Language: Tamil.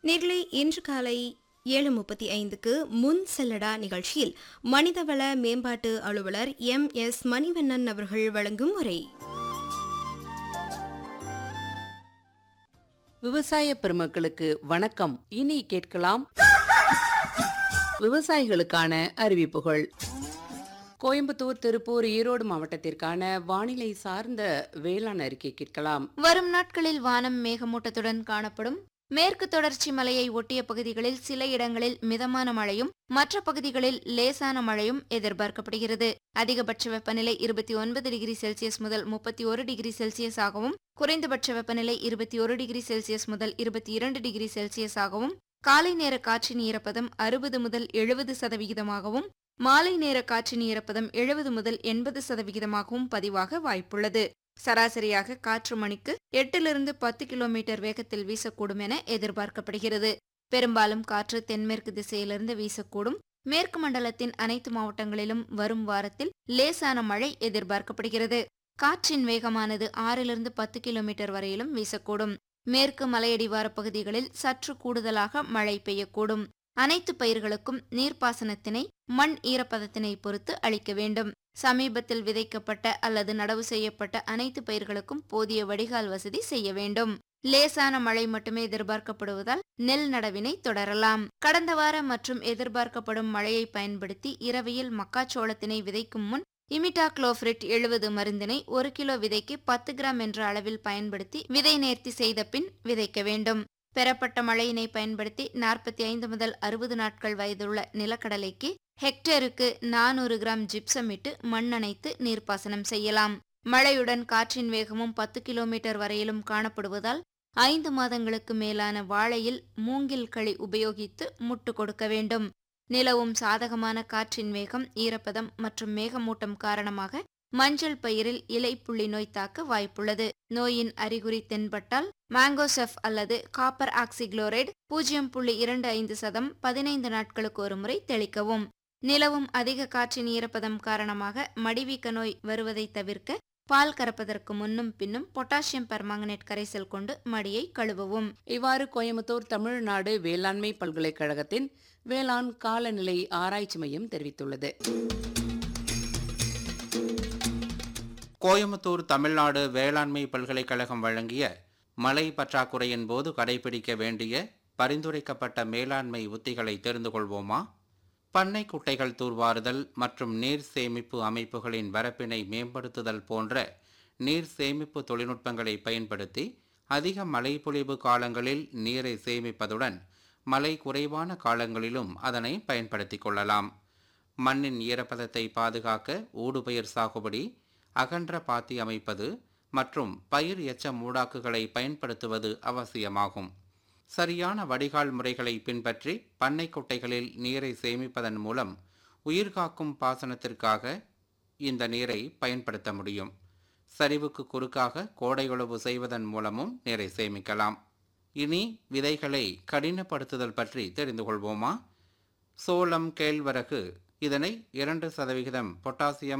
நேர்களை இன்று காலை ஏழு முப்பத்தி ஐந்துக்கு முன் செல்லடா நிகழ்ச்சியில் மனிதவள மேம்பாட்டு அலுவலர் எம் எஸ் மணிவண்ணன் அவர்கள் வழங்கும் உரை விவசாய பெருமக்களுக்கு வணக்கம் இனி கேட்கலாம் விவசாயிகளுக்கான அறிவிப்புகள் கோயம்புத்தூர் திருப்பூர் ஈரோடு மாவட்டத்திற்கான வானிலை சார்ந்த வேளாண் அறிக்கை கேட்கலாம் வரும் நாட்களில் வானம் மேகமூட்டத்துடன் காணப்படும் மேற்கு தொடர்ச்சி மலையை ஒட்டிய பகுதிகளில் சில இடங்களில் மிதமான மழையும் மற்ற பகுதிகளில் லேசான மழையும் எதிர்பார்க்கப்படுகிறது அதிகபட்ச வெப்பநிலை இருபத்தி ஒன்பது டிகிரி செல்சியஸ் முதல் முப்பத்தி ஒரு டிகிரி செல்சியஸ் ஆகவும் குறைந்தபட்ச வெப்பநிலை இருபத்தி ஒரு டிகிரி செல்சியஸ் முதல் இருபத்தி இரண்டு டிகிரி செல்சியஸ் ஆகவும் காலை நேர காற்றின் ஈரப்பதம் அறுபது முதல் எழுபது சதவிகிதமாகவும் மாலை நேர காற்றின் ஈரப்பதம் எழுபது முதல் எண்பது சதவிகிதமாகவும் பதிவாக வாய்ப்புள்ளது சராசரியாக காற்று மணிக்கு எட்டிலிருந்து பத்து கிலோமீட்டர் வேகத்தில் வீசக்கூடும் என எதிர்பார்க்கப்படுகிறது பெரும்பாலும் காற்று தென்மேற்கு திசையிலிருந்து வீசக்கூடும் மேற்கு மண்டலத்தின் அனைத்து மாவட்டங்களிலும் வரும் வாரத்தில் லேசான மழை எதிர்பார்க்கப்படுகிறது காற்றின் வேகமானது ஆறிலிருந்து பத்து கிலோமீட்டர் வரையிலும் வீசக்கூடும் மேற்கு மலையடிவார பகுதிகளில் சற்று கூடுதலாக மழை பெய்யக்கூடும் அனைத்து பயிர்களுக்கும் நீர்ப்பாசனத்தினை மண் ஈரப்பதத்தினை பொறுத்து அளிக்க வேண்டும் சமீபத்தில் விதைக்கப்பட்ட அல்லது நடவு செய்யப்பட்ட அனைத்து பயிர்களுக்கும் போதிய வடிகால் வசதி செய்ய வேண்டும் லேசான மழை மட்டுமே எதிர்பார்க்கப்படுவதால் நெல் நடவினை தொடரலாம் கடந்த வார மற்றும் எதிர்பார்க்கப்படும் மழையை பயன்படுத்தி இரவையில் மக்காச்சோளத்தினை விதைக்கும் முன் இமிடாக்ளோஃபிரிட் எழுபது மருந்தினை ஒரு கிலோ விதைக்கு பத்து கிராம் என்ற அளவில் பயன்படுத்தி விதை நேர்த்தி செய்த பின் விதைக்க வேண்டும் பெறப்பட்ட மழையினை பயன்படுத்தி நாற்பத்தி ஐந்து முதல் அறுபது நாட்கள் வயதுள்ள நிலக்கடலைக்கு ஹெக்டேருக்கு நானூறு கிராம் ஜிப்சம் இட்டு மண் அணைத்து நீர்ப்பாசனம் செய்யலாம் மழையுடன் காற்றின் வேகமும் பத்து கிலோமீட்டர் வரையிலும் காணப்படுவதால் ஐந்து மாதங்களுக்கு மேலான வாழையில் மூங்கில் களி உபயோகித்து முட்டு கொடுக்க வேண்டும் நிலவும் சாதகமான காற்றின் வேகம் ஈரப்பதம் மற்றும் மேகமூட்டம் காரணமாக மஞ்சள் பயிரில் இலை புள்ளி நோய் தாக்க வாய்ப்புள்ளது நோயின் அறிகுறி தென்பட்டால் மாங்கோசெஃப் அல்லது காப்பர் ஆக்சிக்ளோரைடு பூஜ்ஜியம் புள்ளி இரண்டு ஐந்து சதம் பதினைந்து நாட்களுக்கு ஒரு முறை தெளிக்கவும் நிலவும் அதிக காற்றின் ஈரப்பதம் காரணமாக மடிவீக்க நோய் வருவதை தவிர்க்க பால் கறப்பதற்கு முன்னும் பின்னும் பொட்டாசியம் பெர்மாங்கனேட் கரைசல் கொண்டு மடியை கழுவவும் இவ்வாறு கோயம்புத்தூர் தமிழ்நாடு வேளாண்மை பல்கலைக்கழகத்தின் வேளாண் காலநிலை ஆராய்ச்சி மையம் தெரிவித்துள்ளது கோயம்புத்தூர் தமிழ்நாடு வேளாண்மை பல்கலைக்கழகம் வழங்கிய மழை பற்றாக்குறையின் போது கடைபிடிக்க வேண்டிய பரிந்துரைக்கப்பட்ட மேலாண்மை உத்திகளை தெரிந்து கொள்வோமா பண்ணை குட்டைகள் தூர்வாறுதல் மற்றும் நீர் சேமிப்பு அமைப்புகளின் வரப்பினை மேம்படுத்துதல் போன்ற நீர் சேமிப்பு தொழில்நுட்பங்களை பயன்படுத்தி அதிக மழைப்பொழிவு காலங்களில் நீரை சேமிப்பதுடன் மழை குறைவான காலங்களிலும் அதனை பயன்படுத்திக் கொள்ளலாம் மண்ணின் ஈரப்பதத்தை பாதுகாக்க ஊடுபயிர் சாகுபடி அகன்ற பாத்தி அமைப்பது மற்றும் பயிர் எச்ச மூடாக்குகளை பயன்படுத்துவது அவசியமாகும் சரியான வடிகால் முறைகளை பின்பற்றி பண்ணை குட்டைகளில் நீரை சேமிப்பதன் மூலம் உயிர்காக்கும் பாசனத்திற்காக இந்த நீரை பயன்படுத்த முடியும் சரிவுக்கு குறுக்காக கோடையுழவு செய்வதன் மூலமும் நீரை சேமிக்கலாம் இனி விதைகளை கடினப்படுத்துதல் பற்றி தெரிந்து கொள்வோமா சோளம் கேழ்வரகு இதனை இரண்டு சதவிகிதம் பொட்டாசியம்